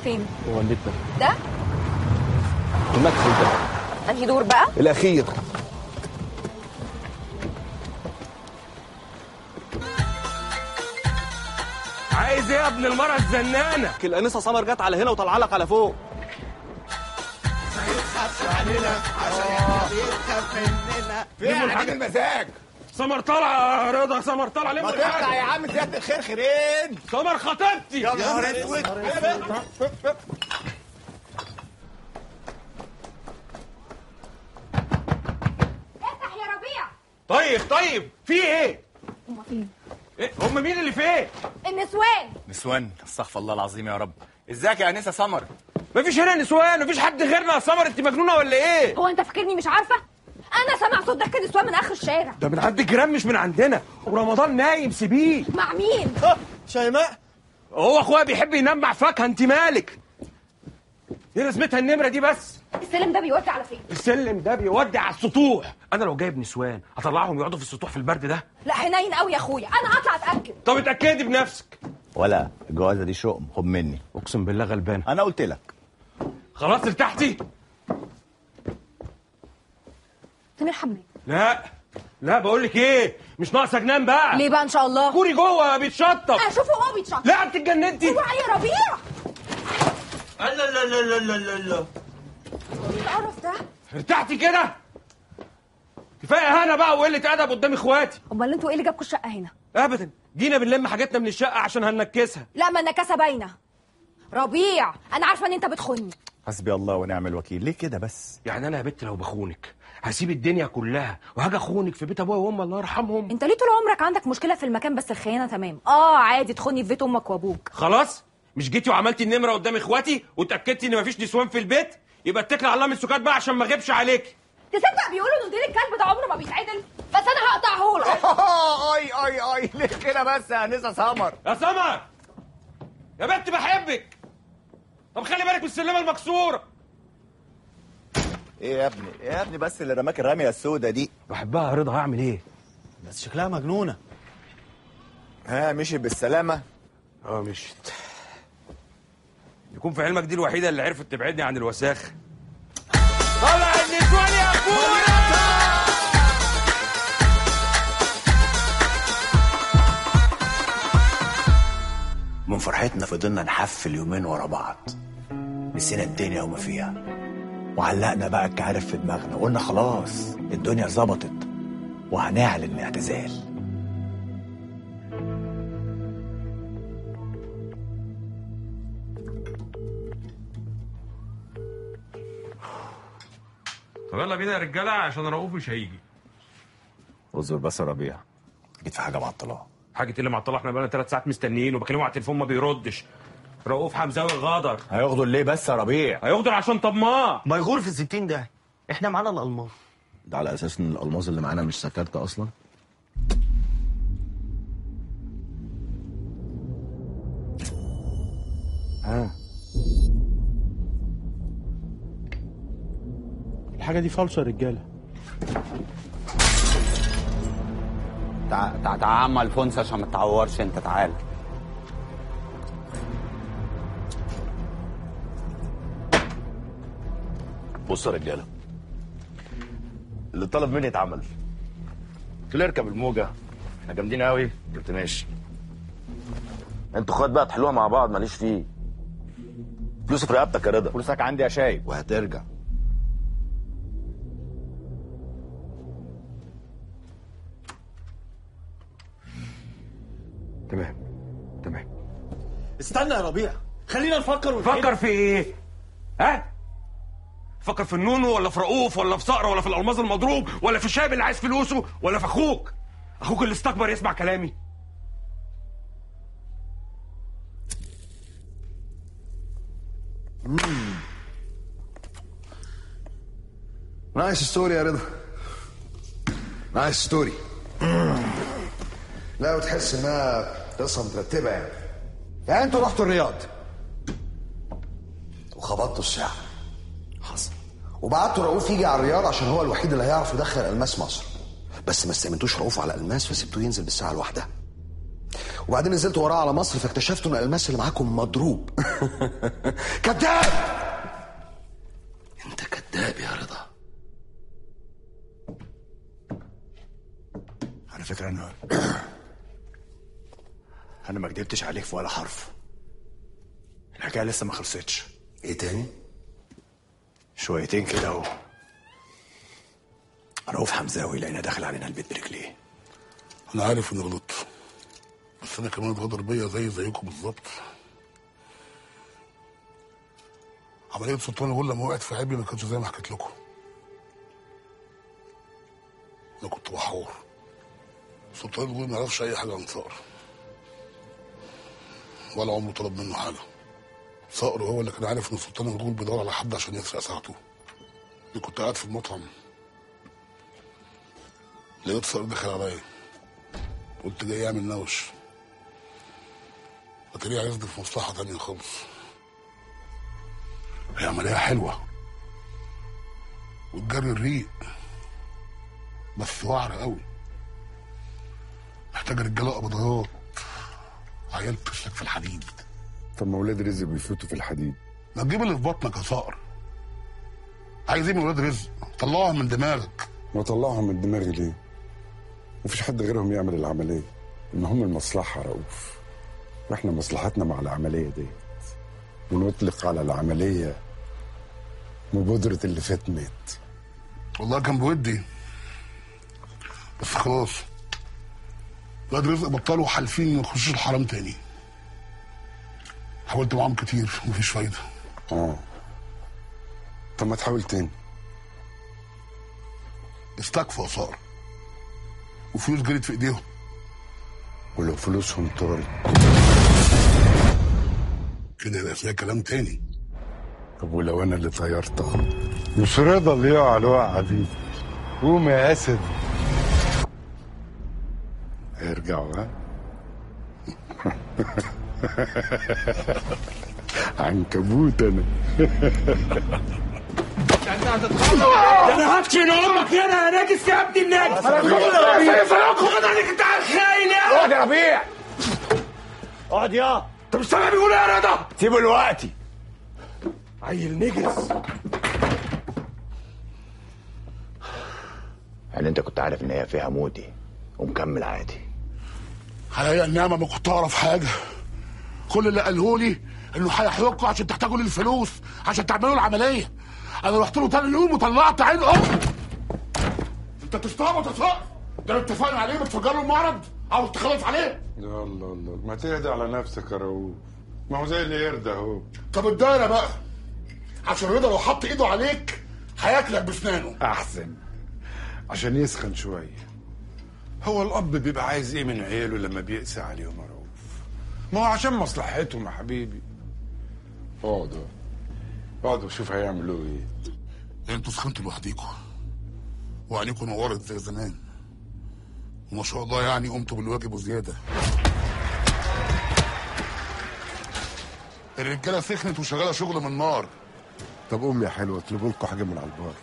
فين هو والدتنا ده المدخل ده انهي دور بقى الاخير عايز ايه يا ابن المرة الزنانة الانسه سمر جت على هنا وطلع لك على فوق لموا الحاجة المزاج سمر طالعة يا رضا سمر طالعة لموا ما تطلع الحاجة يا عم زيادة الخير خيرين سمر خطيبتي يا نهار اسود افتح يا ربيع طيب طيب في ايه؟ هما فين إيه؟ هم مين اللي في ايه؟ النسوان نسوان استغفر الله العظيم يا رب ازيك يا انسه سمر مفيش هنا نسوان مفيش حد غيرنا يا سمر انت مجنونة ولا ايه؟ هو انت فاكرني مش عارفه انا سامع صوت ضحك النسوان من اخر الشارع ده من عند الجيران مش من عندنا ورمضان نايم سيبيه مع مين شيماء هو اخويا بيحب ينام مع فاكهة انت مالك؟ ايه لازمتها النمرة دي بس؟ السلم ده بيودي على فين السلم ده بيودي على السطوح انا لو جايب نسوان هطلعهم يقعدوا في السطوح في البرد ده لا حنين قوي يا اخويا انا هطلع اتاكد طب اتاكدي بنفسك ولا الجوازه دي شؤم خد مني اقسم بالله غلبانه انا قلت لك خلاص ارتحتي فين الحمام لا لا بقول لك ايه مش ناقصه جنان بقى ليه بقى ان شاء الله كوري جوه بيتشطب اشوفه هو بيتشطب لا انت اتجننتي اوعى يا ربيع لا لا لا لا لا لا لا ايه القرف ده ارتحتي كده كفايه هنا بقى وقله ادب قدام اخواتي امال انتوا ايه اللي جابكوا الشقه هنا ابدا جينا بنلم حاجاتنا من الشقه عشان هننكسها لا ما النكاسه باينه ربيع انا عارفه ان انت بتخوني حسبي الله ونعم الوكيل ليه كده بس يعني انا يا بت لو بخونك هسيب الدنيا كلها وهاجي اخونك في بيت ابويا وامي الله يرحمهم انت ليه طول عمرك عندك مشكله في المكان بس الخيانه تمام اه عادي تخوني في بيت امك وابوك خلاص مش جيتي وعملتي النمره قدام اخواتي واتاكدتي ان مفيش نسوان في البيت يبقى اتكلي على الله من السكات بقى عشان ما اغيبش عليك تصدق بيقولوا ان ديل الكلب ده عمره ما بيتعدل بس انا هقطعه لك اي اي اي ليه كده بس يا انسه سمر يا سمر يا بنت بحبك طب خلي بالك من السلمه المكسوره ايه يا ابني ايه يا ابني بس اللي رماك الرميه السودة دي بحبها يا رضا هعمل ايه بس شكلها مجنونه ها مشي بالسلامه اه مشيت يكون في علمك دي الوحيده اللي عرفت تبعدني عن الوساخ طلع النسوان يا كوره من فرحتنا فضلنا نحفل يومين ورا بعض نسينا الدنيا وما فيها وعلقنا بقى الكعارف في دماغنا وقلنا خلاص الدنيا ظبطت وهنعلن الاعتزال طب يلا بينا يا رجاله عشان رؤوف مش هيجي اصبر بس يا ربيع جيت في حاجه معطلاه حاجه اللي معطله احنا بقالنا ثلاث ساعات مستنيين وبكلمه على التليفون ما بيردش رؤوف حمزاوي غدر هياخدوا ليه بس يا ربيع هيغدر عشان طماع ما يغور في الستين ده احنا معانا الالمان ده على اساس ان الالماظ اللي معانا مش سكرت اصلا الحاجه دي فالصه يا رجاله تع... تع... تع... عم الفونس عشان ما تتعورش انت تعال بص يا رجاله اللي طلب مني اتعمل قلت له اركب الموجه احنا جامدين قوي قلت ماشي انتوا اخوات بقى تحلوها مع بعض ماليش فيه فلوسي في رقبتك يا رضا فلوسك عندي يا شايب وهترجع تمام تمام استنى يا ربيع خلينا نفكر ونحل. فكر في ايه ها فكر في النونو ولا في رؤوف ولا في صقر ولا في الالماظ المضروب ولا في الشاب اللي عايز فلوسه ولا في اخوك اخوك اللي استكبر يسمع كلامي نايس ستوري يا رضا نايس ستوري لا وتحس انها قصه مترتبه يعني يعني انتوا رحتوا الرياض وخبطتوا الساعه حصل وبعتوا رؤوف يجي على الرياض عشان هو الوحيد اللي هيعرف يدخل الماس مصر بس ما استأمنتوش رؤوف على الماس فسبتوه ينزل بالساعه الواحده وبعدين نزلت وراه على مصر فاكتشفت ان الالماس اللي معاكم مضروب كذاب انت كذاب يا رضا على فكرة انا انا ما كدبتش عليك في ولا حرف الحكاية لسه ما خلصتش ايه تاني شويتين كده اهو رؤوف حمزاوي لقينا داخل علينا البيت برجليه انا عارف اني غلطت بس انا كمان اتغدر بيا زي زيكم بالظبط عملية سلطان الغول لما وقعت في عيبي ما كانتش زي ما حكيت لكم انا كنت بحور سلطان الغول ما يعرفش اي حاجة عن صقر ولا عمره طلب منه حاجة صقر هو اللي كان عارف ان سلطان الغول بيدور على حد عشان يسرق ساعته اللي كنت قاعد في المطعم لقيت صقر دخل عليا قلت جاي يعمل نوش اتاريه عايزني في مصلحة تانية خالص هي عملية حلوة وتجري الريق بس وعرة قوي محتاجة رجالة قبضيات عيال تسلك في الحديد طب ما ولاد رزق بيفوتوا في الحديد ما تجيب اللي في بطنك يا صقر عايز ايه من ولاد رزق طلعهم من دماغك ما طلعهم من دماغي ليه مفيش حد غيرهم يعمل العملية المهم المصلحة رؤوف واحنا مصلحتنا مع العملية دي ونطلق على العملية مبادرة اللي فات مات والله كان بودي بس خلاص ولاد رزق بطلوا حالفين ما يخشوش الحرام تاني حاولت معاهم كتير مفيش فايدة اه طب ما تحاول تاني استكفوا يا صقر وفلوس جريت في ايديهم ولو فلوسهم طارت كده يبقى فيها كلام تاني طب ولو انا اللي طيرتها مش رضا اللي يقع الوقعة دي قوم يا اسد هيرجعوا ها عنكبوت انا انا هفشل امك يا انا ناجس يا ابني الناجس انا خد عليك انت خاين يا اقعد يا ربيع اقعد يا انت مش سامع بيقول ايه يا رضا سيبه دلوقتي عيل نجس يعني انت كنت عارف ان هي فيها موتي ومكمل عادي عليا النعمة ما كنت اعرف حاجة كل اللي قاله لي انه هيحرقكم عشان تحتاجوا للفلوس عشان تعملوا العملية انا رحت له تاني يوم وطلعت عين امي انت تستعبط يا صقر ده اللي اتفقنا عليه بتفجر له المعرض عاوز تخلص عليه يا الله الله ما تهدى على نفسك يا رؤوف ما هو زي اللي يرضى اهو طب الدايره بقى عشان رضا لو حط ايده عليك هياكلك باسنانه احسن عشان يسخن شويه هو الاب بيبقى عايز ايه من عياله لما بيقسى عليهم يا رؤوف ما هو عشان مصلحتهم يا حبيبي اقعدوا اقعدوا شوف هيعملوا ايه انتوا سخنتوا لوحديكوا وعينيكوا نورت زي زمان وما شاء الله يعني قمتوا بالواجب وزياده الرجاله سخنت وشغاله شغل من نار طب قوم يا حلوه اطلبوا لكم حاجه من على البار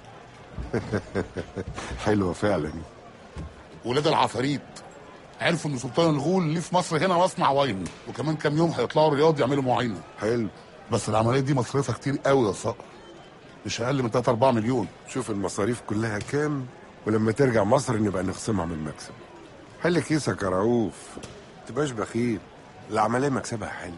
حلوه فعلا ولاد العفاريت عرفوا ان سلطان الغول ليه في مصر هنا مصنع واين وكمان كام يوم هيطلعوا الرياض يعملوا معاينه حلو بس العمليه دي مصاريفها كتير قوي يا صقر مش اقل من 3 4 مليون شوف المصاريف كلها كام ولما ترجع مصر نبقى نخصمها من المكسب حل كيسك يا رؤوف تبقاش بخيل العمليه مكسبها حلو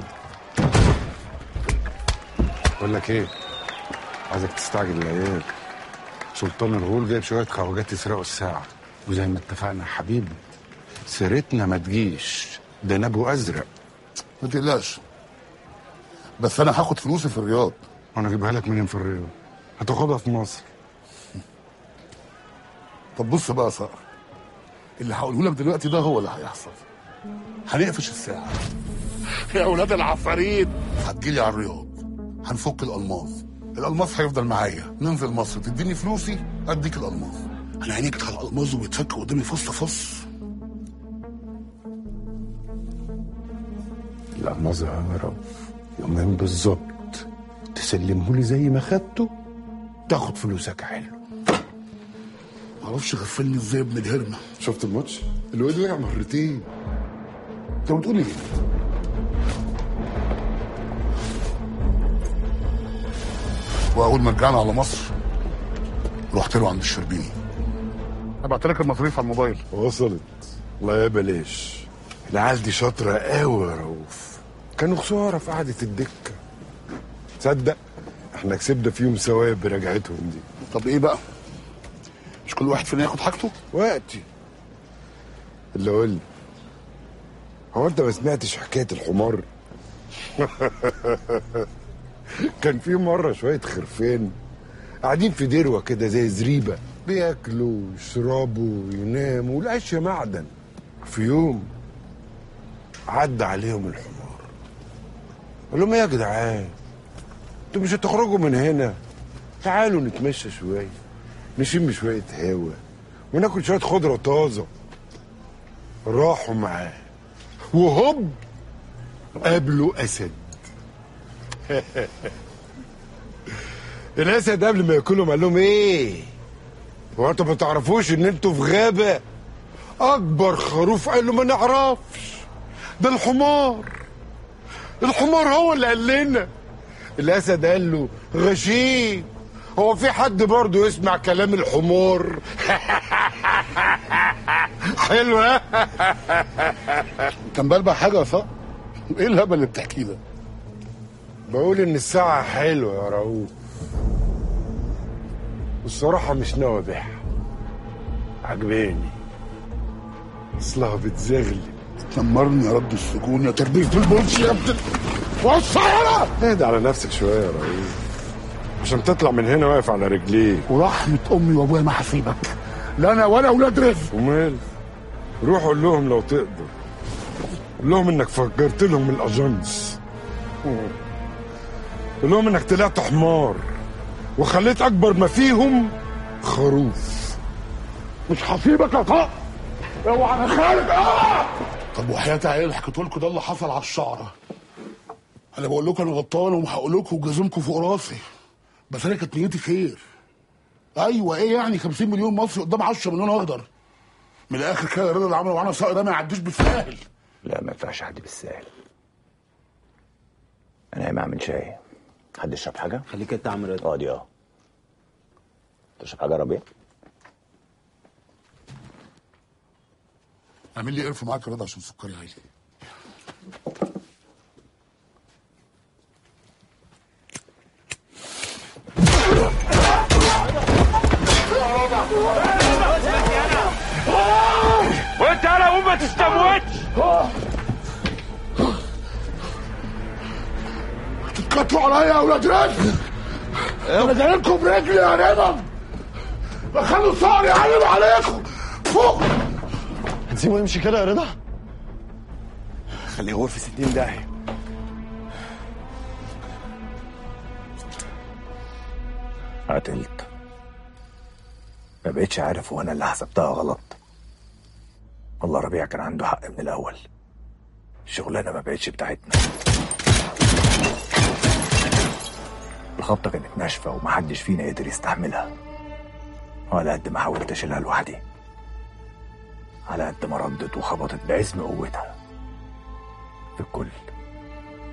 بقول لك ايه عايزك تستعجل العيال سلطان الغول جايب شويه خواجات يسرقوا الساعه وزي ما اتفقنا يا حبيبي سيرتنا ما تجيش ده نبو ازرق ما تقلقش بس انا هاخد فلوسي في الرياض وانا اجيبها لك منين في الرياض هتاخدها في مصر طب بص بقى يا صقر اللي هقوله لك دلوقتي ده هو اللي هيحصل هنقفش الساعة يا ولاد العفاريت هتجيلي على الرياض هنفك الألماس الألماس هيفضل معايا ننزل مصر تديني فلوسي أديك الألماس أنا عينيك على الألماس وبيتفك قدامي فص فص الألماظة يا رؤوف يومين بالظبط تسلمه لي زي ما خدته تاخد فلوسك حلو معرفش غفلني ازاي ابن الهرمة شفت الماتش؟ الواد وقع مرتين انت بتقول ايه؟ واول ما رجعنا على مصر رحت له عند الشربيني ابعت لك المصاريف على الموبايل وصلت الله يا بلاش العيال دي شاطرة قوي يا رؤوف كانوا خسارة في قعدة الدكة تصدق احنا كسبنا فيهم ثواب برجعتهم دي طب ايه بقى؟ مش كل واحد فينا ياخد حاجته؟ وقتي اللي قول لي هو انت ما سمعتش حكاية الحمار كان في مرة شوية خرفان قاعدين في دروة كده زي زريبة بياكلوا ويشربوا ويناموا والعيش معدن في يوم عدى عليهم الحمار قال لهم ايه يا جدعان انتوا مش هتخرجوا من هنا تعالوا نتمشى شوية نشم شوية هوا وناكل شوية خضرة طازة راحوا معاه وهوب قابلوا أسد الأسد قبل ما ياكلهم قال لهم إيه؟ هو أنتوا ما تعرفوش إن أنتوا في غابة أكبر خروف قال له ما نعرفش ده الحمار الحمار هو اللي قال لنا الأسد قال له غشيم هو في حد برضه يسمع كلام الحمار حلوة انت مبلبع حاجه يا صقر؟ ايه الهبل اللي بتحكيه ده؟ بقول ان الساعة حلوة يا رؤوف والصراحة مش ناوي ابيعها عجباني اصلها بتزغلل تنمرني يا رب السجون يا تربيه البولش يا ابن والصيرة اهدى على نفسك شوية يا رؤوف عشان تطلع من هنا واقف على رجليك ورحمة امي وابويا ما هسيبك لا انا ولا اولاد رزق ومال روح قول لهم لو تقدر قول لهم انك فجرت لهم الاجانس قول لهم انك طلعت حمار وخليت اكبر ما فيهم خروف مش هسيبك يا طه اوعى انا خارج اه طب وحياة عيال حكيت لكم ده اللي حصل على الشعرة انا بقول لكم انا غلطان وهقول لكم وجازمكم فوق راسي بس انا كانت نيتي خير ايوه ايه يعني 50 مليون مصري قدام 10 مليون اخضر من الاخر كده الرضا اللي عمله معانا صقر ده ما يعديش بالساهل لا ما ينفعش حد بالسهل انا قايم اعمل شاي حد يشرب حاجه خليك انت عامل رضا اه دي اه تشرب حاجه يا ربيع اعمل لي قرف معاك يا رضا عشان سكري عالي وانت انا قوم ما تستموتش تتكتلوا عليا يا اولاد رزق انا جاي لكم برجلي يا رضا خلوا صقر يعلم عليكم فوق هتسيبه يمشي كده يا رضا خليه يغور في 60 داهية قتلت ما بقتش عارف وانا اللي حسبتها غلط والله ربيع كان عنده حق من الاول الشغلانه ما بقتش بتاعتنا الخبطه كانت ناشفه ومحدش فينا قدر يستحملها وعلى قد ما حاولت اشيلها لوحدي على قد ما ردت وخبطت بعزم قوتها في الكل